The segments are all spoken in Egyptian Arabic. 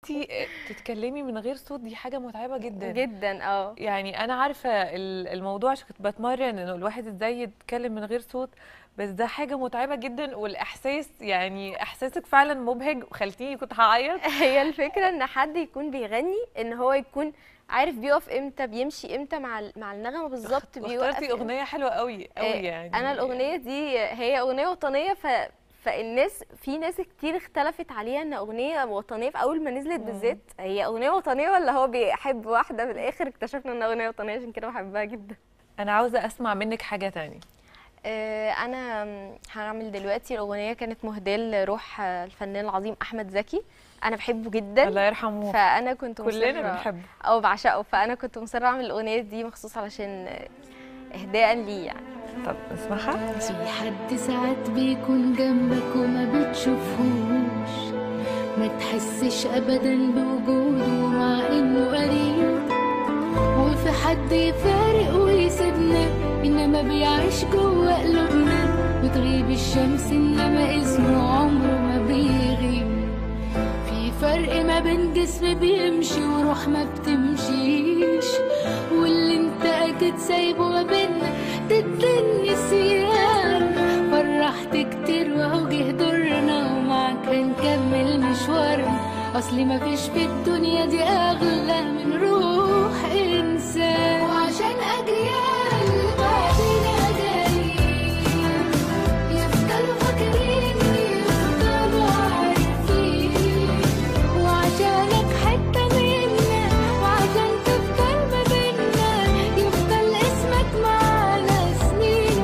انت تتكلمي من غير صوت دي حاجه متعبه جدا جدا اه يعني انا عارفه ال- الموضوع عشان كنت بتمرن انه الواحد ازاي يتكلم من غير صوت بس ده حاجه متعبه جدا والاحساس يعني احساسك فعلا مبهج وخلتيني كنت هعيط هي الفكره ان حد يكون بيغني ان هو يكون عارف بيقف امتى بيمشي امتى مع ال- مع النغمه بالظبط بيوقف واخترتي إمتى. اغنيه حلوه قوي قوي آه، يعني انا الاغنيه دي هي اغنيه وطنيه ف فالناس في ناس كتير اختلفت عليها ان اغنيه وطنيه في اول ما نزلت بالذات هي اغنيه وطنيه ولا هو بيحب واحده في الاخر اكتشفنا انها اغنيه وطنيه عشان كده بحبها جدا انا عاوزه اسمع منك حاجه تانية آه، انا هعمل دلوقتي الاغنيه كانت مهداه لروح آه، الفنان العظيم احمد زكي انا بحبه جدا الله يرحمه فانا كنت كلنا مصرة- بنحبه او بعشقه فانا كنت مصره اعمل الاغنيه دي مخصوص علشان آه، اهداء ليه يعني طب نسمعها في حد ساعات بيكون جنبك وما بتشوفهوش ما تحسش ابدا بوجوده مع انه قريب وفي حد يفارق ويسيبنا انما بيعيش جوه قلوبنا بتغيب الشمس انما اسمه عمره ما بيغيب في فرق ما بين جسم بيمشي وروح ما بتمشيش واللي انت اكيد سايبه ما بينا ضد النسيان فرحت كتير وهو جه دورنا ومعاك هنكمل مشوارنا اصلي مفيش في الدنيا دي اغلى من روح انسان وعشان اجيال بعدنا جايين يفضلوا فاكريني يفضلوا عارفين وعشانك حتة منا وعشان تفضل ما بينا يفضل اسمك معانا سنين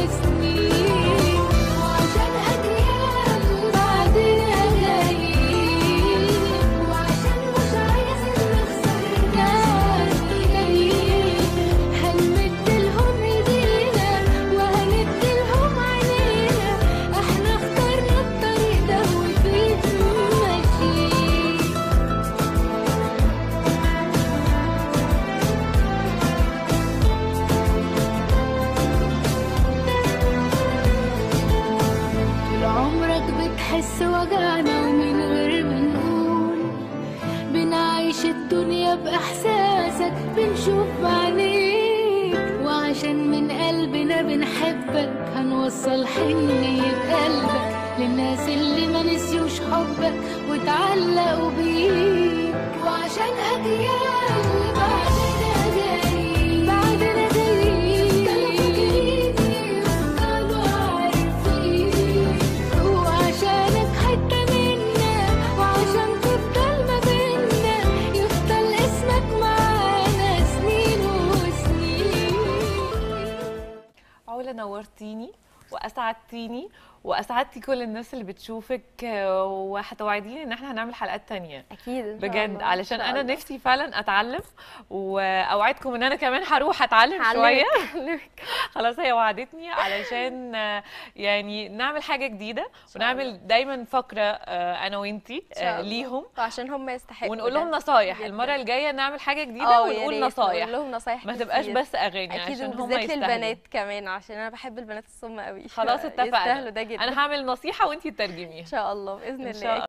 وسنين وعشان أجيال بعدنا جايين وعشان مش عايزين نخسر ناس جايين هنمدلهم ايدينا وهنديلهم عينينا احنا اخترنا الطريق ده وفيه ماشيين طول عمرك بتحس وجعنا ومن غير ما نقول بنعيش الدنيا بإحساسك بنشوف بعينيك وعشان من قلبنا بنحبك هنوصل حنية قلبك للناس اللي ما نسيوش حبك واتعلقوا بيك وعشان أجيال بعدنا جايين بعدنا جايين يفضلوا عارفين وعشانك حتة منا وعشان تفضل ما بينا يفضل اسمك معانا سنين وسنين علا نورتيني واسعدتيني واسعدتي كل الناس اللي بتشوفك آه، وهتوعديني ان احنا هنعمل حلقات تانية اكيد إن شاء بجد الله، علشان إن شاء انا الله. نفسي فعلا اتعلم واوعدكم ان انا كمان هروح اتعلم شويه هعلمك خلاص هي وعدتني علشان آه، يعني نعمل حاجه جديده ونعمل دايما فقره آه، انا وانتي شاء آه، الله. ليهم وعشان هم يستحقوا ونقول ده. لهم نصايح جداً. المره الجايه نعمل حاجه جديده اه يا ونقول ريت نصايح نقول لهم نصايح ما تبقاش كتير. بس اغاني اكيد عشان هم وبالذات يستاهلوا للبنات كمان عشان انا بحب البنات الصم قوي خلاص يستاهلوا اتفقنا ده جدا انا هعمل نصيحه وانتي تترجميها ان شاء الله باذن إن الله شاء